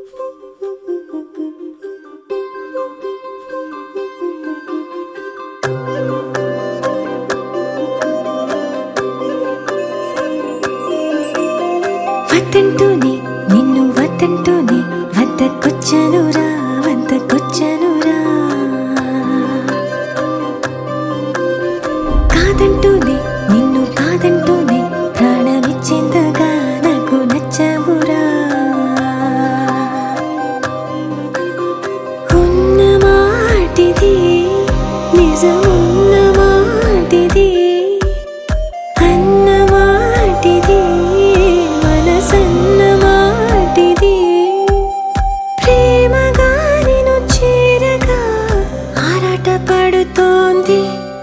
వద్దంటూనే నిన్ను వద్దంటూనే వద్దకొచ్చానురా వద్దకొచ్చానురా కాదంటూనే నిన్ను కాదంటూనే ప్రాణమిచ్చేంతగా నాకు నచ్చావురా ఉన్న మాటిది నిజమున్న మాటిది అన్న మాటిది మనసన్న మాటిది ప్రేమగా నేను చేరగా ఆరాట పడుతోంది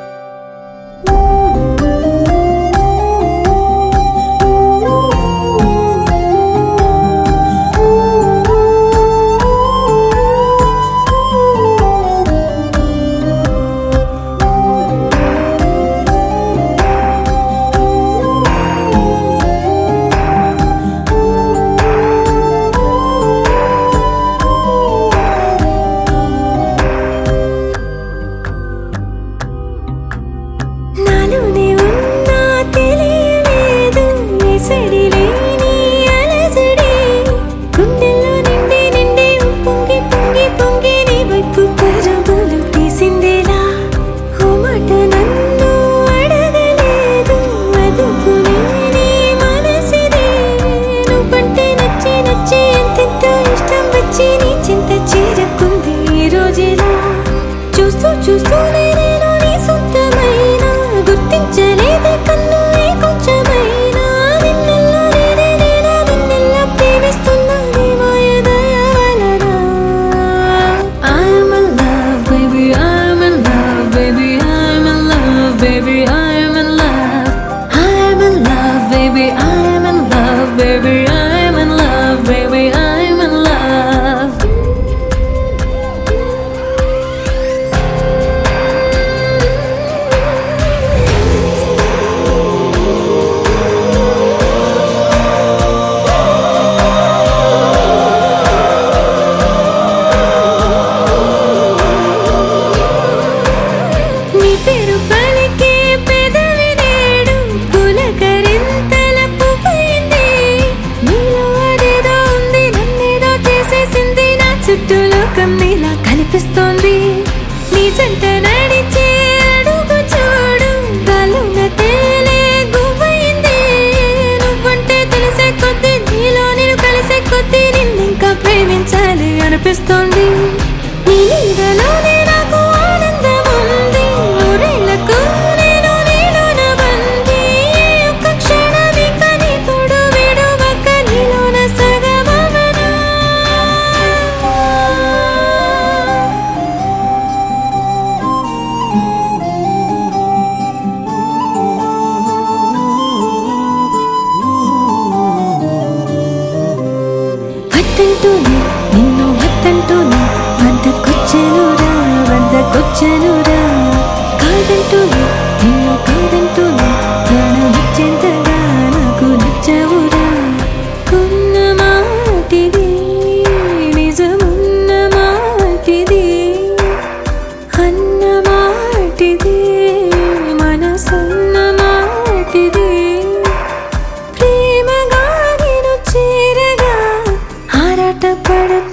నాలోనే ఉన్నా తెలియలేదు ఎసడి లేని అలజడి గుండెల్లో నిండి నిండి పొంగి పొంగి పొంగి నీ వైపు పరుగులు తీసిందేలా ఓ మాట నన్ను అడగలేదు అదుపునే నీ మనసిది నువ్వంటే నచ్చి నచ్చి ఎంతెంతో ఇష్టం వచ్చి నీ చింత చేరుకుంది ఈ రోజేలా చూస్తూ చూస్తూనే నేను నీ సొంతమైనా గుర్తించలేదే కన్ను ఏ కొంచెమైనా నిన్నెల్లా నేనే నేనా నిన్నెల్లా ప్రేమిస్తున్నా నీ మాయదయ వలన I'm in love, baby, I'm in love, baby, I'm in love, baby, I'm in love. I'm in love, baby, I'm in love, baby, I'm in love, baby, I'm in love. నీ పేరు పలికే పెదవి నేడు పులకరింతల పువ్వైంది నీలో అదేదో ఉంది నన్నేదో చేసేసింది నా చుట్టూ లోకం నీలా కనిపిస్తోంది నీ జంట నడిచే అడుగు చూడు గాలున తేలే గువ్వైంది నువ్వంటే తెలిసే కొద్దీ నీలో నేను కలిసే కొద్దీ నిన్నింకా ప్రేమించాలి అనిపిస్తోంది నీ నీడలోనే నాకు ఆనందం ఉంది నూరేళ్లకు నేను నీలోన బందీ ఒక్క క్షణమిక నీ తోడు విడువక నీలోన సగమవనా వద్దంటూనే నిన్ను వద్దంటూనే వద్దకొచ్చానురా వద్దకొచ్చానురా కాదంటూనే నిన్ను కాదంటూనే ప్రాణమిచ్చేంతగా నాకు నచ్చావురా ఉన్న మాటిది నిజమున్న మాటిది అన్న మాటిది మనసన్న మాటిది ప్రేమగా నేను చేరగా ఆరాట పడుతోంది